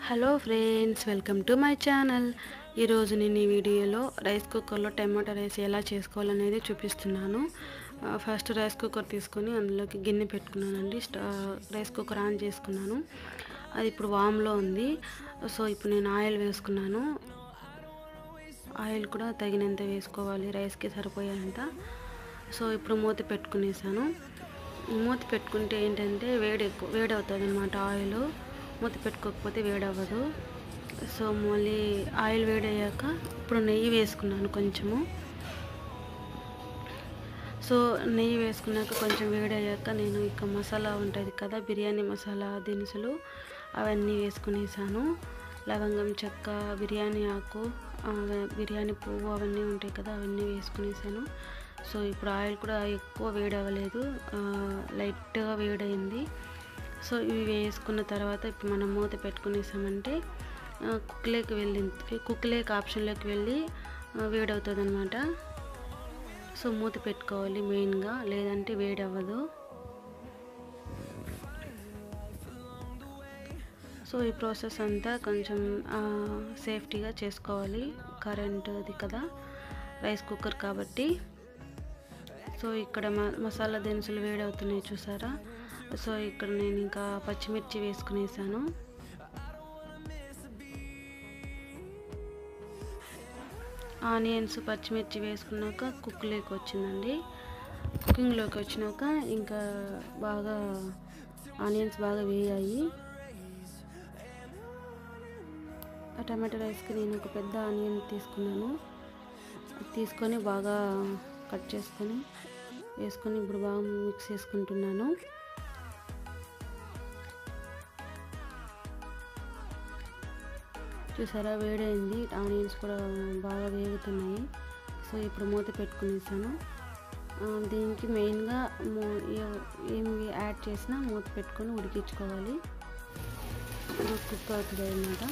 hello friends welcome to my channel ఈరోజు నేను ఈ వీడియోలో రైస్ కుక్కర్లో టమాటా రైస్ ఎలా చేసుకోవాలనేది చూపిస్తున్నాను ఆ, ఫస్ట్ రైస్ కుక్కర్ తీసుకొని అందులోకి గిన్నె పెట్టుకున్నానండి స్టా రైస్ కుక్కర్ ఆన్ చేసుకున్నాను అది ఇప్పుడు వామ్లో ఉంది సో ఇప్పుడు నేను ఆయిల్ వేసుకున్నాను ఆయిల్ కూడా తగినంత వేసుకోవాలి రైస్కి సరిపోయేంత సో ఇప్పుడు మూత పెట్టుకునేసాను మూత పెట్టుకుంటే ఏంటంటే వేడి ఎక్కువ వేడి అవుతుంది అనమాట ఆయిల్ మూత పెట్టుకోకపోతే వేడి అవ్వదు సో మళ్ళీ ఆయిల్ వేడి అయ్యాక ఇప్పుడు నెయ్యి వేసుకున్నాను కొంచెము సో నెయ్యి వేసుకున్నాక కొంచెం వేడి అయ్యాక నేను ఇక మసాలా ఉంటుంది కదా బిర్యానీ మసాలా దినుసులు అవన్నీ వేసుకునేసాను లవంగం చెక్క బిర్యానీ ఆకు ఆ, బిర్యానీ పువ్వు అవన్నీ ఉంటాయి కదా అవన్నీ వేసుకునేసాను సో ఇప్పుడు ఆయిల్ కూడా ఎక్కువ వేడి అవ్వలేదు ఆ, లైట్గా వేడైంది సో ఇవి వేసుకున్న తర్వాత ఇప్పుడు మనం మూత పెట్టుకునేసామంటే ఆ, కుక్లేకి వెళ్ళి కుక్లేక్ ఆప్షన్లోకి వెళ్ళి ఆ, వేడవుతుంది అనమాట సో మూత పెట్టుకోవాలి మెయిన్గా లేదంటే వేడి అవ్వదు సో ఈ ప్రాసెస్ అంతా కొంచెం ఆ, సేఫ్టీగా చేసుకోవాలి కరెంట్ అది కదా రైస్ కుక్కర్ కాబట్టి సో ఇక్కడ మ- మసాలా దినుసులు వేడవుతున్నాయి చూసారా సో ఇక్కడ నేను ఇంకా పచ్చిమిర్చి వేసుకునేసాను ఆనియన్స్ పచ్చిమిర్చి వేసుకున్నాక కుక్లోకి వచ్చిందండి కుకింగ్లోకి వచ్చినాక ఇంకా బాగా ఆనియన్స్ బాగా వేయాయి ఆ టమాటో రైస్కి నేను ఒక పెద్ద ఆనియన్ తీసుకున్నాను అది తీసుకొని బాగా కట్ చేసుకొని వేసుకొని ఇప్పుడు బాగా మిక్స్ చేసుకుంటున్నాను చూసారా వేడైంది ఆనియన్స్ కూడా బాగా వేగుతున్నాయి సో ఇప్పుడు మూత పెట్టుకునేసాను ఆ, దీనికి మెయిన్గా మూ- ఏ- ఏమి యాడ్ చేసినా మూత పెట్టుకొని ఉడికించుకోవాలి ఇది కుక్ అవుతుంది అనమాట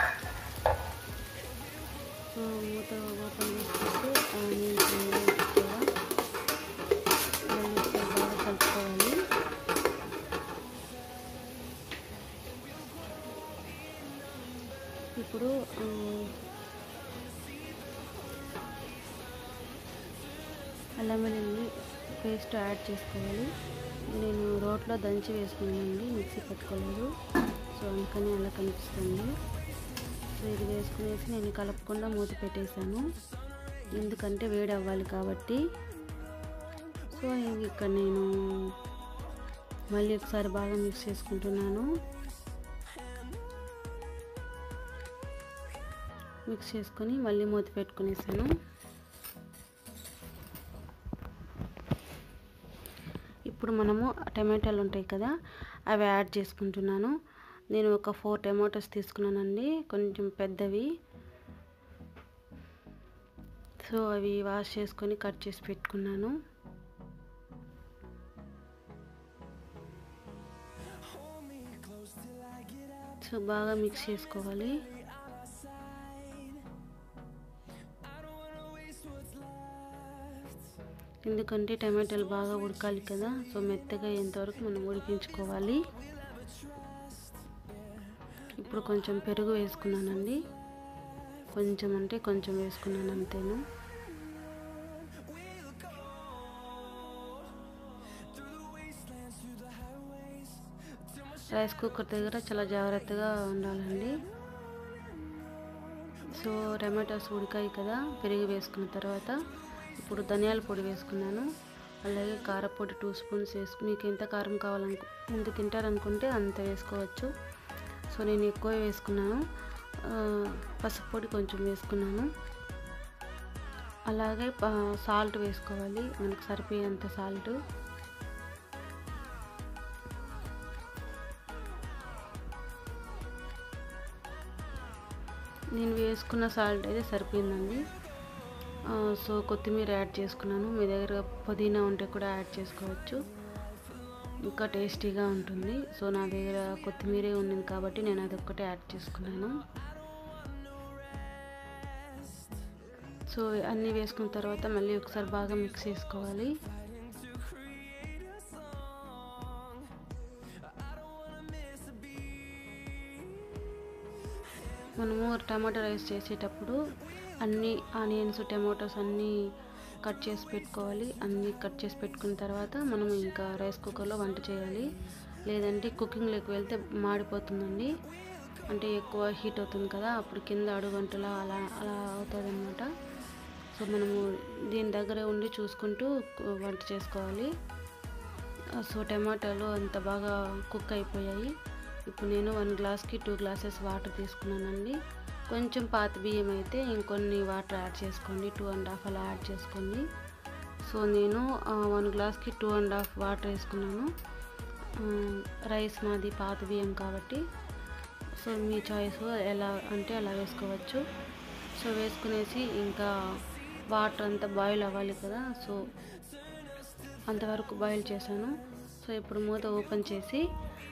సో మూత ఓపెన్ చేసుకుంటే ఆనియన్స్ కూడా మళ్ళీ ఒకసారి బాగా కలుపుకోవాలి ఇప్పుడు ఆ, అల్లం వెల్లుల్లి పేస్ట్ యాడ్ చేసుకోవాలి నేను రోట్లో దంచి వేసుకున్నానండి మిక్సీ పెట్టుకోలేదు సో అందుకని అలా కనిపిస్తుంది సో ఇది వేసుకునేసి నేను కలపకుండా మూత పెట్టేశాను ఎందుకంటే వేడి అవ్వాలి కాబట్టి సో ఇవి ఇక్కడ నేను మళ్ళీ ఒకసారి బాగా మిక్స్ చేసుకుంటున్నాను మిక్స్ చేసుకొని మళ్ళీ మూత పెట్టుకునేసాను ఇప్పుడు మనము టమాటాలు ఉంటాయి కదా అవి యాడ్ చేసుకుంటున్నాను నేను ఒక ఫోర్ టమాటోస్ తీసుకున్నానండి కొంచెం పెద్దవి సో అవి వాష్ చేసుకొని కట్ చేసి పెట్టుకున్నాను సో బాగా మిక్స్ చేసుకోవాలి ఎందుకంటే టమాటాలు బాగా ఉడకాలి కదా సో మెత్తగా అయ్యేంతవరకు మనం ఉడికించుకోవాలి ఇప్పుడు కొంచెం పెరుగు వేసుకున్నానండి కొంచెం అంటే కొంచెం వేసుకున్నాను అంతేను రైస్ కుక్కర్ దగ్గర చాలా జాగ్రత్తగా ఉండాలండి సో టమాటోస్ ఉడికాయి కదా పెరుగు వేసుకున్న తర్వాత ఇప్పుడు ధనియాల పొడి వేసుకున్నాను అలాగే కారపొడి టూ స్పూన్స్ వేసుకు మీకు ఎంత కారం కావాలనుకు ఎంత తింటారనుకుంటే అంత వేసుకోవచ్చు సో నేను ఎక్కువ వేసుకున్నాను ఆ, పసుపు పొడి కొంచెం వేసుకున్నాను అలాగే సాల్ట్ వేసుకోవాలి మనకు సరిపోయేంత సాల్ట్ నేను వేసుకున్న సాల్ట్ అయితే సరిపోయిందండి ఆ, సో కొత్తిమీర యాడ్ చేసుకున్నాను మీ దగ్గర పుదీనా ఉంటే కూడా యాడ్ చేసుకోవచ్చు ఇంకా టేస్టీగా ఉంటుంది సో నా దగ్గర కొత్తిమీరే ఉంది కాబట్టి నేను అది ఒక్కటే యాడ్ చేసుకున్నాను సో అన్నీ వేసుకున్న తర్వాత మళ్ళీ ఒకసారి బాగా మిక్స్ చేసుకోవాలి మనము టమాటా రైస్ చేసేటప్పుడు అన్ని ఆనియన్స్ టమాటోస్ అన్నీ కట్ చేసి పెట్టుకోవాలి అన్నీ కట్ చేసి పెట్టుకున్న తర్వాత మనం ఇంకా రైస్ కుక్కర్లో వంట చేయాలి లేదంటే కుకింగ్లోకి వెళ్తే మాడిపోతుందండి అంటే ఎక్కువ హీట్ అవుతుంది కదా అప్పుడు కింద అడుగంటలా అలా అలా అవుతుంది అనమాట సో మనము దీని దగ్గర ఉండి చూసుకుంటూ వంట చేసుకోవాలి సో టమాటాలు అంత బాగా కుక్ అయిపోయాయి ఇప్పుడు నేను వన్ గ్లాస్కి టూ గ్లాసెస్ వాటర్ తీసుకున్నానండి కొంచెం పాత బియ్యం అయితే ఇంకొన్ని వాటర్ యాడ్ చేసుకోండి టూ అండ్ హాఫ్ అలా యాడ్ చేసుకోండి సో నేను వన్ గ్లాస్కి టూ అండ్ హాఫ్ వాటర్ వేసుకున్నాను రైస్ మాది పాత బియ్యం కాబట్టి సో మీ చాయిస్ ఎలా అంటే అలా వేసుకోవచ్చు సో వేసుకునేసి ఇంకా వాటర్ అంతా బాయిల్ అవ్వాలి కదా సో అంతవరకు బాయిల్ చేశాను సో ఇప్పుడు మూత ఓపెన్ చేసి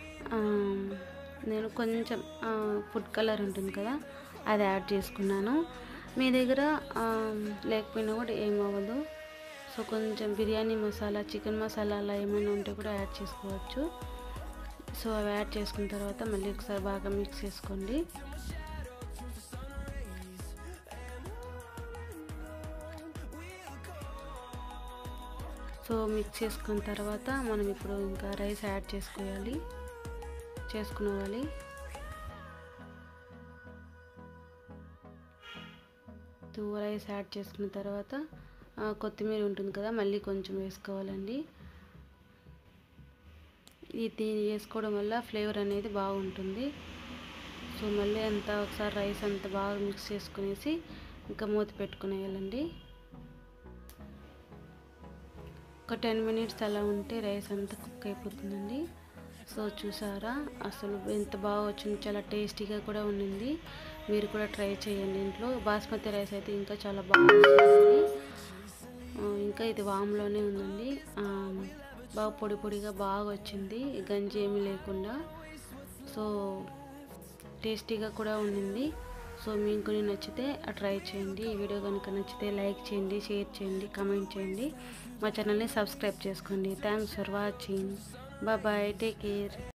నేను కొంచెం ఫుడ్ కలర్ ఉంటుంది కదా అది యాడ్ చేసుకున్నాను మీ దగ్గర లేకపోయినా కూడా ఏమవ్వదు సో కొంచెం బిర్యానీ మసాలా చికెన్ మసాలా అలా ఏమైనా ఉంటే కూడా యాడ్ చేసుకోవచ్చు సో అవి యాడ్ చేసుకున్న తర్వాత మళ్ళీ ఒకసారి బాగా మిక్స్ చేసుకోండి సో మిక్స్ చేసుకున్న తర్వాత మనం ఇప్పుడు ఇంకా రైస్ యాడ్ చేసుకోవాలి చేసుకునేవాలి టూ రైస్ యాడ్ చేసుకున్న తర్వాత కొత్తిమీర ఉంటుంది కదా మళ్ళీ కొంచెం వేసుకోవాలండి ఇది వేసుకోవడం వల్ల ఫ్లేవర్ అనేది బాగుంటుంది సో మళ్ళీ అంతా ఒకసారి రైస్ అంతా బాగా మిక్స్ చేసుకునేసి ఇంకా మూత పెట్టుకునేయాలండి ఒక టెన్ మినిట్స్ అలా ఉంటే రైస్ అంతా కుక్ అయిపోతుందండి సో చూసారా అసలు ఎంత బాగా వచ్చింది చాలా టేస్టీగా కూడా ఉండింది మీరు కూడా ట్రై చేయండి ఇంట్లో బాస్మతి రైస్ అయితే ఇంకా చాలా బాగా వస్తుంది ఇంకా ఇది వామ్లోనే ఉందండి బాగా పొడి పొడిగా బాగా వచ్చింది గంజి ఏమీ లేకుండా సో టేస్టీగా కూడా ఉండింది సో మీకు నచ్చితే ట్రై చేయండి ఈ వీడియో కనుక నచ్చితే లైక్ చేయండి షేర్ చేయండి కామెంట్ చేయండి మా ఛానల్ని సబ్స్క్రైబ్ చేసుకోండి thanks for watching bye bye take care